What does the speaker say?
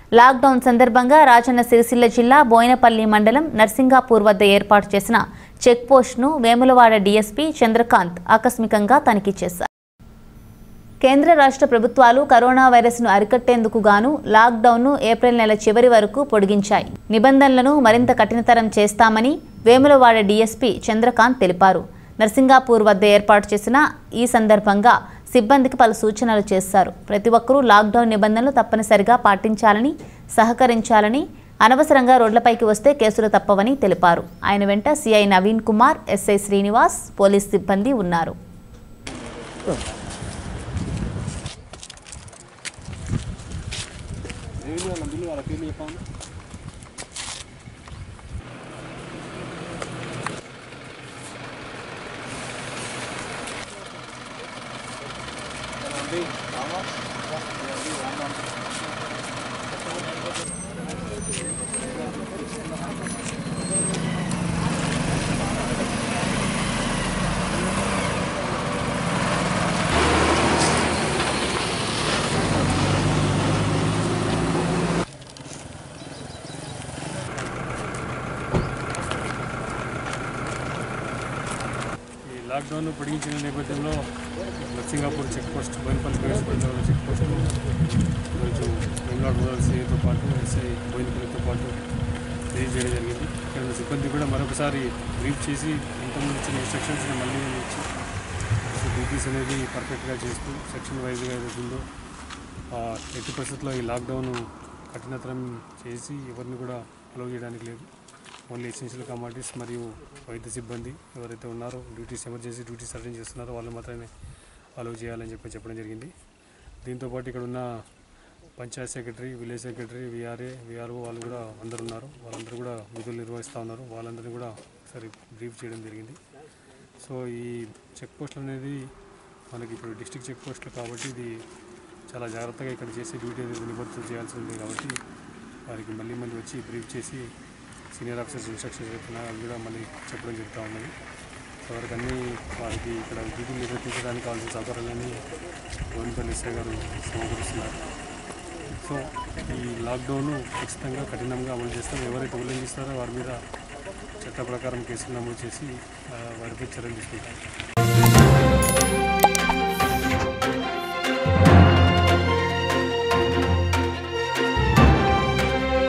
lockdown సందర్భంగా రాజన్న సిరిసిల్ల జిల్లా బోయినపల్లి మండలం నర్సింగాపూర్ వద్ద ఏర్పాటు చేసిన చెక్ పోస్ట్ను వేములవాడ డీఎస్పీ చంద్రకాంత్ ఆకస్మికంగా తనిఖీ చేశారు కేంద్ర రాష్ట్ర ప్రభుత్వాలు కరోనా వైరస్ను అరికట్టేందుకు గాను లాక్డౌన్ను ఏప్రిల్ నెల చివరి వరకు పొడిగించాయి నిబంధనలను మరింత కఠినతరం చేస్తామని వేములవాడ డీఎస్పీ చంద్రకాంత్ తెలిపారు నర్సింగాపూర్ వద్ద ఏర్పాటు చేసిన ఈ సందర్భంగా సిబ్బందికి పలు సూచనలు చేశారు ప్రతి ఒక్కరూ లాక్డౌన్ నిబంధనలు తప్పనిసరిగా పాటించాలని సహకరించాలని అనవసరంగా రోడ్లపైకి వస్తే కేసులు తప్పవని తెలిపారు ఆయన వెంట CI Naveen Kumar SI Srinivas police సిబ్బంది ఉన్నారు ఈ లాక్డౌన్ పొడిగించిన నేపథ్యంలో సింగాపూర్ చెక్ పోస్ట్ బోయినపల్లి ప్రవేశపెట్టిన చెక్ పోస్ట్ ఈరోజు వెంగళూరు రూరల్ సిఐతో పాటు ఎస్ఐ బోయినపల్లితో పాటు తెలియజేయడం జరిగింది ఇక్కడ ఉన్న సిబ్బంది కూడా మరొకసారి బ్రీఫ్ చేసి ఇంతకుముందు ఇచ్చిన ఇన్స్ట్రక్షన్స్ని మళ్ళీ ఇచ్చి సో డ్యూటీస్ అనేది పర్ఫెక్ట్గా చేస్తూ సెక్షన్ వైజ్గా ఏదైతే ఉందో ఆ, ఎట్టి పరిస్థితుల్లో ఈ లాక్డౌన్ కఠినతరం చేసి ఎవరిని కూడా అలౌ చేయడానికి లేదు ఓన్లీ ఎసెన్షియల్ కమాడిటీస్ మరియు వైద్య సిబ్బంది ఎవరైతే ఉన్నారో డ్యూటీస్ ఎమర్జెన్సీ డ్యూటీస్ అటెండ్ చేస్తున్నారో వాళ్ళు మాత్రమే అలౌ చేయాలని చెప్పి చెప్పడం జరిగింది దీంతోపాటు ఇక్కడ ఉన్న panchayat secretary village secretary VRA VRO వాళ్ళు కూడా అందరు ఉన్నారు వాళ్ళందరూ కూడా విధులు నిర్వహిస్తూ ఉన్నారు వాళ్ళందరినీ కూడా ఒకసారి బ్రీఫ్ చేయడం జరిగింది సో ఈ చెక్ పోస్టులు అనేది మనకి ఇప్పుడు డిస్ట్రిక్ట్ చెక్ పోస్టులు కాబట్టి ఇది చాలా జాగ్రత్తగా ఇక్కడ చేసి డ్యూటీ అనేది నిబద్ధత చేయాల్సి ఉంది కాబట్టి వారికి మళ్ళీ మళ్ళీ వచ్చి బ్రీఫ్ చేసి సీనియర్ ఆఫీసర్స్ ఇన్స్ట్రక్షన్స్ చెప్తున్నారు అవి కూడా మళ్ళీ చెప్పడం జరుగుతూ ఉన్నది సో వారికి అన్ని వారికి ఇక్కడ డ్యూటీ నిర్వర్తించడానికి కావాల్సిన సౌకర్యాలన్నీ గోవిందపల్లి ఎస్ఐ గారు సమకూరుస్తున్నారు సో ఈ లాక్డౌన్ ఖచ్చితంగా కఠినంగా అమలు చేస్తాం ఎవరైతే ఉల్లంఘిస్తారో వారి మీద చట్ట ప్రకారం కేసులు నమోదు చేసి ఆ, వారిపై చర్యలు తీసుకుంటాం